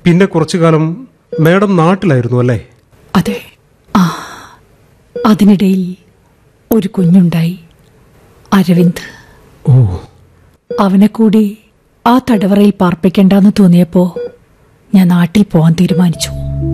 പിന്നെ കുറച്ചു കാലം മാഡം നാട്ടിലായിരുന്നു അല്ലേ അതെ ആ അതിനിടയിൽ ഒരു കുഞ്ഞുണ്ടായി അരവിന്ദ് ഓ അവനെ കൂടി ആ തടവറയിൽ പാർപ്പിക്കണ്ടെന്ന് തോന്നിയപ്പോ ഞാൻ നാട്ടിൽ പോകാൻ തീരുമാനിച്ചു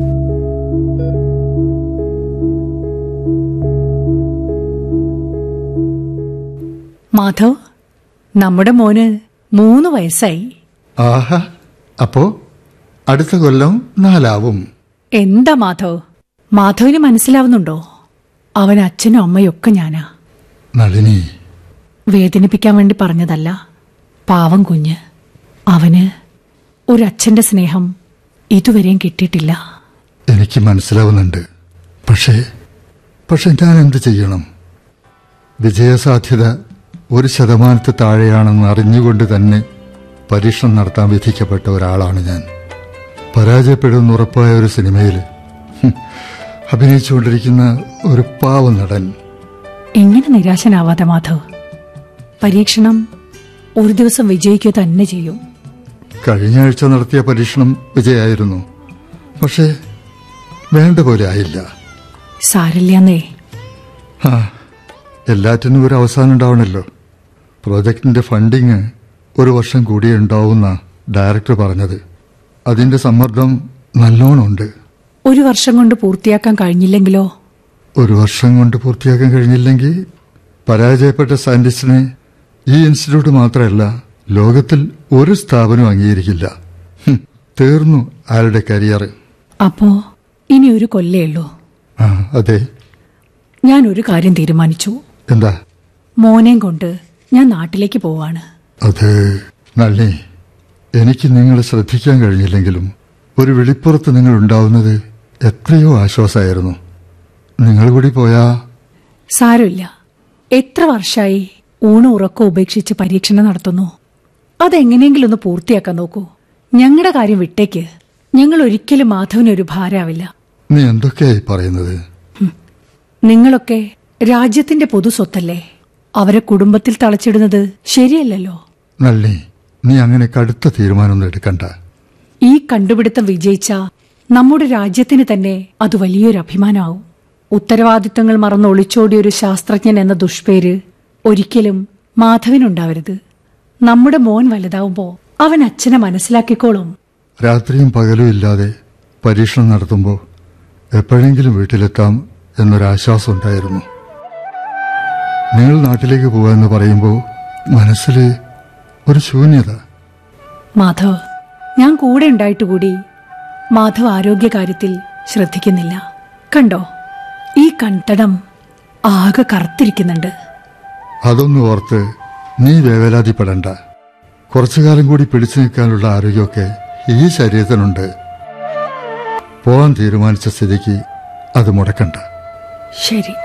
മാധവ് നമ്മുടെ മോന് മൂന്ന് വയസ്സായി ആഹാ അപ്പോ അടുത്ത കൊല്ലം നാലാവും എന്താ മാധവ് മാധവിന് മനസ്സിലാവുന്നുണ്ടോ അവൻ അച്ഛനും അമ്മയും ഒക്കെ ഞാനാ നളിനി വേദനിപ്പിക്കാൻ വേണ്ടി പറഞ്ഞതല്ല പാവം കുഞ്ഞ് അവന് ഒരച്ഛന്റെ സ്നേഹം ഇതുവരെയും കിട്ടിയിട്ടില്ല എനിക്ക് മനസ്സിലാവുന്നുണ്ട് പക്ഷേ പക്ഷെ ഞാൻ എന്ത് ചെയ്യണം വിജയസാധ്യത ഒരു ശതമാനത്തിൽ താഴെയാണെന്ന് അറിഞ്ഞുകൊണ്ട് തന്നെ പരീക്ഷണം നടത്താൻ വിധിക്കപ്പെട്ട ഒരാളാണ് ഞാൻ പരാജയപ്പെടുമെന്ന് ഉറപ്പായ ഒരു സിനിമയിൽ ഹും, അഭിനയിച്ചുകൊണ്ടിരിക്കുന്ന ഒരു പാവ നടൻ ഇങ്ങനെ നിരാശനാവാതെ മാധവ് പരീക്ഷണം ഒരു ദിവസം വിജയിക്കുക തന്നെ ചെയ്യും കഴിഞ്ഞ ആഴ്ച നടത്തിയ പരീക്ഷണം വിജയമായിരുന്നു പക്ഷേ വേണ്ട പോലെ ആയില്ല സാരില്ലെന്നേ ആ എല്ലാറ്റിനും ഒരു അവസാനം ഉണ്ടാവണമല്ലോ പ്രോജക്റ്റിന്റെ ഫണ്ടിങ് ഒരു വർഷം കൂടിയേ ഉണ്ടാവുന്ന ഡയറക്ടർ പറഞ്ഞത് അതിന്റെ സമ്മർദ്ദം നല്ലോണമുണ്ട് ഒരു വർഷം കൊണ്ട് പൂർത്തിയാക്കാൻ കഴിഞ്ഞില്ലെങ്കിലോ ഒരു വർഷം കൊണ്ട് പൂർത്തിയാക്കാൻ കഴിഞ്ഞില്ലെങ്കിൽ പരാജയപ്പെട്ട സയന്റിസ്റ്റിനെ ഈ ഇൻസ്റ്റിറ്റ്യൂട്ട് മാത്രമല്ല ലോകത്തിൽ ഒരു സ്ഥാപനവും അംഗീകരിക്കില്ല ഹും, തീർന്നു അയാളുടെ കരിയർ അപ്പോ ഇനി ഒരു കൊല്ലേ ഉള്ളൂ ആ അതെ ഞാൻ ഒരു കാര്യം തീരുമാനിച്ചു എന്താ മോനെയും കൊണ്ട് ഞാൻ നാട്ടിലേക്ക് പോവാണ് അത് നള്ളി എനിക്ക് നിങ്ങളെ ശ്രദ്ധിക്കാൻ കഴിഞ്ഞില്ലെങ്കിലും ഒരു വെളിപ്പുറത്ത് നിങ്ങൾ ഉണ്ടാവുന്നത് എത്രയോ ആശ്വാസമായിരുന്നു നിങ്ങൾ കൂടി പോയാ സാരമില്ല എത്ര വർഷമായി ഊണും ഉറക്കം ഉപേക്ഷിച്ച് പരീക്ഷണം നടത്തുന്നു അതെങ്ങനെയെങ്കിലും ഒന്ന് പൂർത്തിയാക്കാൻ നോക്കൂ ഞങ്ങളുടെ കാര്യം വിട്ടേക്ക് ഞങ്ങൾ ഒരിക്കലും മാധവനൊരു ഭാരാവില്ല നീ എന്തൊക്കെയായി പറയുന്നത് നിങ്ങളൊക്കെ രാജ്യത്തിന്റെ പൊതു സ്വത്തല്ലേ അവരെ കുടുംബത്തിൽ തളച്ചിടുന്നത് ശരിയല്ലല്ലോ നള്ളി നീ അങ്ങനെ കടുത്ത തീരുമാനമൊന്നും എടുക്കണ്ട ഈ കണ്ടുപിടുത്തം വിജയിച്ച നമ്മുടെ രാജ്യത്തിന് തന്നെ അത് വലിയൊരു അഭിമാനമാവും ഉത്തരവാദിത്തങ്ങൾ മറന്ന് ഒളിച്ചോടിയ ഒരു ശാസ്ത്രജ്ഞൻ എന്ന ദുഷ്പേര് ഒരിക്കലും മാധവനുണ്ടാവരുത് നമ്മുടെ മോൻ വലുതാവുമ്പോ അവൻ അച്ഛനെ മനസ്സിലാക്കിക്കോളും രാത്രിയും പകലും ഇല്ലാതെ പരീക്ഷണം നടത്തുമ്പോൾ എപ്പോഴെങ്കിലും വീട്ടിലെത്താം എന്നൊരാശ്വാസം ഉണ്ടായിരുന്നു നിങ്ങൾ നാട്ടിലേക്ക് പോവാന്ന് പറയുമ്പോൾ മനസ്സിൽ ഒരു ശൂന്യത മാധവ് ഞാൻ കൂടെ ഉണ്ടായിട്ട് കൂടി മാധവ് ആരോഗ്യകാര്യത്തിൽ ശ്രദ്ധിക്കുന്നില്ല കണ്ടോ ഈ കൺതടം ആകെ കറുത്തിരിക്കുന്നുണ്ട് അതൊന്നും ഓർത്ത് നീ വേവലാതിപ്പെടണ്ട കുറച്ചു കാലം കൂടി പിടിച്ചു നിൽക്കാനുള്ള ആരോഗ്യമൊക്കെ ഈ ശരീരത്തിനുണ്ട് പോവാൻ തീരുമാനിച്ച സ്ഥിതിക്ക് അത് മുടക്കണ്ട ശരി